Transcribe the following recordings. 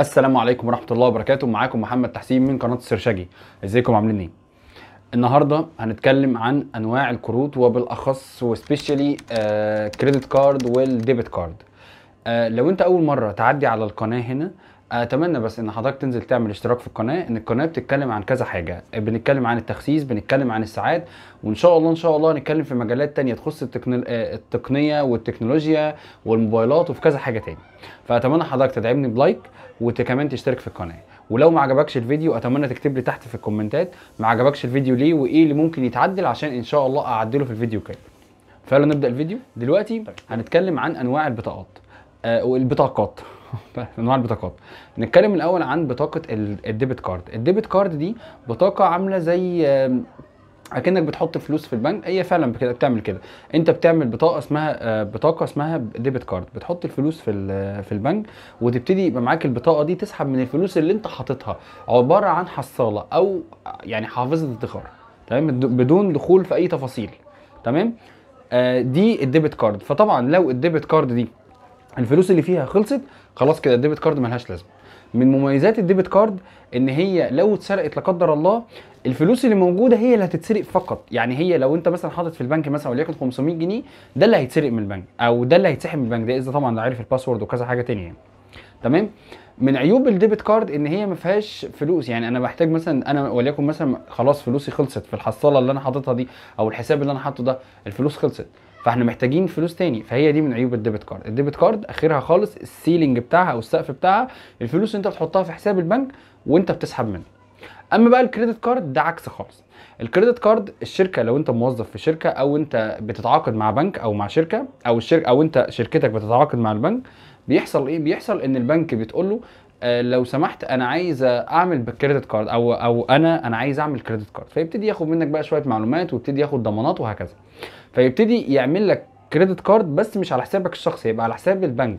السلام عليكم ورحمه الله وبركاته معاكم محمد تحسين من قناه السرشجي ازيكم عاملين ايه النهارده هنتكلم عن انواع الكروت وبالاخص وسبيشالي كريدت كارد والديبت كارد آه، لو انت اول مره تعدي على القناه هنا اتمنى بس ان حضرتك تنزل تعمل اشتراك في القناه ان القناه بتتكلم عن كذا حاجه بنتكلم عن التخسيس بنتكلم عن الساعات وان شاء الله ان شاء الله هنتكلم في مجالات تانية تخص التكنول... آه، التقنيه والتكنولوجيا والموبايلات وفي كذا حاجه تاني فاتمنى حضرتك تدعمني بلايك وكمان تشترك في القناه ولو ما عجبكش الفيديو اتمنى تكتب لي تحت في الكومنتات ما عجبكش الفيديو ليه وايه اللي ممكن يتعدل عشان ان شاء الله اعدله في الفيديو الجاي فيلا نبدا الفيديو دلوقتي هنتكلم عن انواع البطاقات آه والبطاقات انواع البطاقات نتكلم الاول عن بطاقه ال- الديبت كارد الديبت كارد دي بطاقه عامله زي آم، اكنك بتحط فلوس في البنك هي فعلا كده بتعمل كده انت بتعمل بطاقه اسمها آه، بطاقه اسمها ديبت كارد بتحط الفلوس في ال- في البنك وتبتدي يبقى معاك البطاقه دي تسحب من الفلوس اللي انت حاططها عباره عن حصاله او يعني حافظه ادخار تمام بد- بدون دخول في اي تفاصيل تمام آه، دي الديبت كارد فطبعا لو الديبت كارد دي الفلوس اللي فيها خلصت خلاص كده الديبت كارد ملهاش لازمه من مميزات الديبت كارد ان هي لو اتسرقت لا قدر الله الفلوس اللي موجوده هي اللي هتتسرق فقط يعني هي لو انت مثلا حاطط في البنك مثلا وليكن 500 جنيه ده اللي هيتسرق من البنك او ده اللي هيتسحب من البنك ده اذا طبعا عارف الباسورد وكذا حاجه تانية يعني تمام من عيوب الديبت كارد ان هي ما فيهاش فلوس يعني انا محتاج مثلا انا وليكن مثلا خلاص فلوسي خلصت في الحصاله اللي انا حاططها دي او الحساب اللي انا حاطه ده الفلوس خلصت فاحنا محتاجين فلوس تاني فهي دي من عيوب الديبت كارد الديبت كارد اخرها خالص السيلينج بتاعها او السقف بتاعها الفلوس اللي انت بتحطها في حساب البنك وانت بتسحب منه اما بقى الكريدت كارد ده عكس خالص الكريدت كارد الشركه لو انت موظف في شركه او انت بتتعاقد مع بنك او مع شركه او الشركه او انت شركتك بتتعاقد مع البنك بيحصل ايه بيحصل ان البنك بتقول له آه، لو سمحت انا عايز اعمل بالكريدت كارد او او انا انا عايز اعمل كريدت كارد فيبتدي ياخد منك بقى شويه معلومات ويبتدي ياخد ضمانات وهكذا فيبتدي يعمل لك كريدت كارد بس مش على حسابك الشخصي يبقى على حساب البنك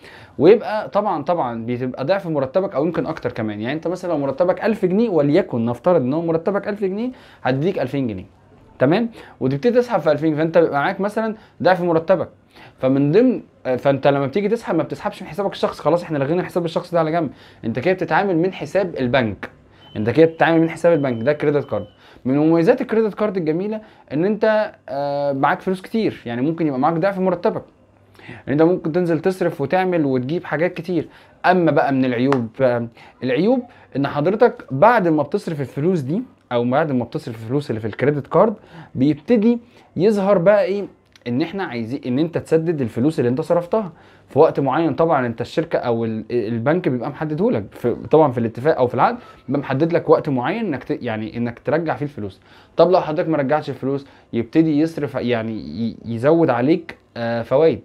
ويبقى طبعا طبعا بتبقى ضعف مرتبك او يمكن اكتر كمان يعني انت مثلا لو مرتبك 1000 جنيه وليكن نفترض ان هو مرتبك 1000 جنيه هتديك 2000 جنيه تمام وتبتدي تسحب في 2000 فانت بيبقى معاك مثلا ضعف مرتبك فمن ضمن آه، فانت لما بتيجي تسحب ما بتسحبش من حسابك الشخصي خلاص احنا لغينا حساب الشخص ده على جنب انت كده بتتعامل من حساب البنك انت كده بتتعامل من حساب البنك ده كريدت كارد من مميزات الكريدت كارد الجميله ان انت آه، معاك فلوس كتير يعني ممكن يبقى معاك ضعف مرتبك يعني انت ممكن تنزل تصرف وتعمل وتجيب حاجات كتير اما بقى من العيوب آه، العيوب ان حضرتك بعد ما بتصرف الفلوس دي او بعد ما بتصرف الفلوس اللي في الكريدت كارد بيبتدي يظهر بقى ايه ان احنا عايزين ان انت تسدد الفلوس اللي انت صرفتها في وقت معين طبعا انت الشركه او ال- البنك بيبقى محدده لك في طبعا في الاتفاق او في العقد بيبقى محدد لك وقت معين انك ت... يعني انك ترجع فيه الفلوس طب لو حضرتك ما رجعتش الفلوس يبتدي يصرف يعني ي- يزود عليك آه فوائد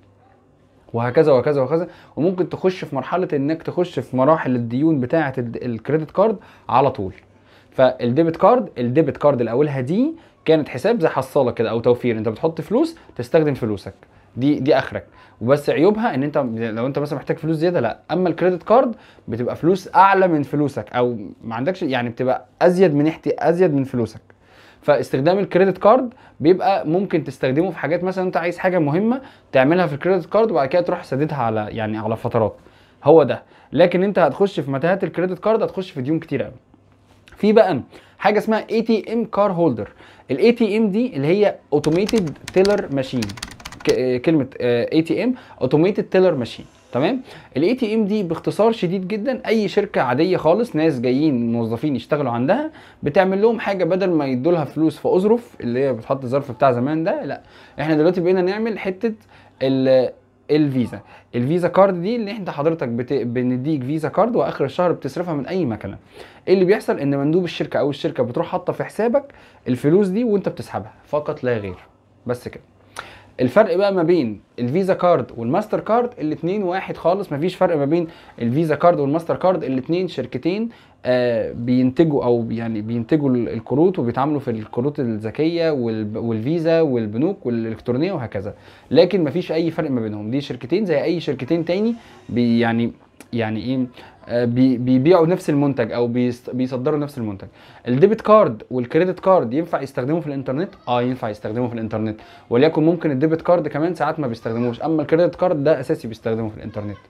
وهكذا وهكذا وهكذا وممكن تخش في مرحله انك تخش في مراحل الديون بتاعه ال- الكريدت كارد على طول فالديبت كارد الديبت كارد اللي اولها دي كانت حساب زي حصاله كده او توفير انت بتحط فلوس تستخدم فلوسك دي دي اخرك وبس عيوبها ان انت لو انت مثلا محتاج فلوس زياده لا اما الكريدت كارد بتبقى فلوس اعلى من فلوسك او ما عندكش يعني بتبقى ازيد من احتي ازيد من فلوسك فاستخدام الكريدت كارد بيبقى ممكن تستخدمه في حاجات مثلا انت عايز حاجه مهمه تعملها في الكريدت كارد وبعد كده تروح سددها على يعني على فترات هو ده لكن انت هتخش في متاهات الكريدت كارد هتخش في ديون كتير قوي في بقى حاجه اسمها اي تي ام كار هولدر الاي تي ام دي اللي هي اوتوميتد تيلر ماشين كلمه اي تي ام اوتوميتد تيلر ماشين تمام الاي تي ام دي باختصار شديد جدا اي شركه عاديه خالص ناس جايين موظفين يشتغلوا عندها بتعمل لهم حاجه بدل ما يدوا لها فلوس في اظرف اللي هي بتحط الظرف بتاع زمان ده لا احنا دلوقتي بقينا نعمل حته ال الفيزا الفيزا كارد دي اللي انت حضرتك بت... بنديك فيزا كارد واخر الشهر بتصرفها من اي مكنه ايه اللي بيحصل ان مندوب الشركه او الشركه بتروح حاطه في حسابك الفلوس دي وانت بتسحبها فقط لا غير بس كده الفرق بقى ما بين الفيزا كارد والماستر كارد الاثنين واحد خالص مفيش فرق ما بين الفيزا كارد والماستر كارد الاثنين شركتين آه بينتجوا او يعني بينتجوا ال- الكروت وبيتعاملوا في الكروت الذكيه والب- والفيزا والبنوك والالكترونيه وهكذا لكن مفيش اي فرق ما بينهم دي شركتين زي اي شركتين تاني بي يعني يعني ايه آه، بي- بيبيعوا نفس المنتج او بيست- بيصدروا نفس المنتج الديبت كارد والكريدت كارد ينفع يستخدموا في الانترنت اه ينفع يستخدموا في الانترنت وليكن ممكن الديبت كارد كمان ساعات ما بيستخدموش اما الكريدت كارد ده اساسي بيستخدمه في الانترنت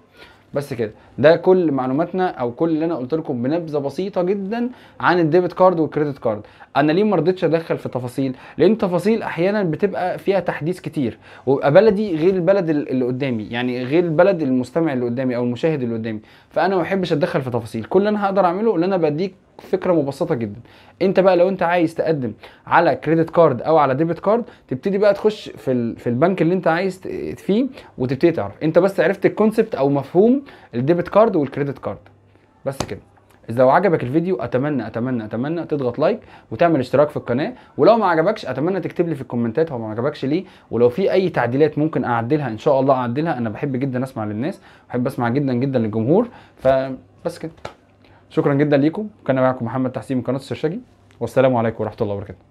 بس كده ده كل معلوماتنا او كل اللي انا قلت لكم بنبذه بسيطه جدا عن الديبت كارد والكريدت كارد انا ليه ما رضيتش ادخل في تفاصيل لان تفاصيل احيانا بتبقى فيها تحديث كتير ويبقى بلدي غير البلد ال- اللي قدامي يعني غير البلد المستمع اللي قدامي او المشاهد اللي قدامي فانا ما بحبش اتدخل في تفاصيل كل اللي انا هقدر اعمله ان انا بديك فكره مبسطه جدا انت بقى لو انت عايز تقدم على كريدت كارد او على ديبت كارد تبتدي بقى تخش في ال- في البنك اللي انت عايز ت- فيه وتبتدي تعرف انت بس عرفت الكونسبت او مفهوم الديبت كارد والكريدت كارد بس كده اذا لو عجبك الفيديو اتمنى اتمنى اتمنى تضغط لايك وتعمل اشتراك في القناه ولو ما عجبكش اتمنى تكتب لي في الكومنتات هو ما عجبكش ليه ولو في اي تعديلات ممكن اعدلها ان شاء الله اعدلها انا بحب جدا اسمع للناس بحب اسمع جدا جدا للجمهور فبس كده شكرا جدا ليكم كان معكم محمد تحسين من قناه السرشاجي والسلام عليكم ورحمه الله وبركاته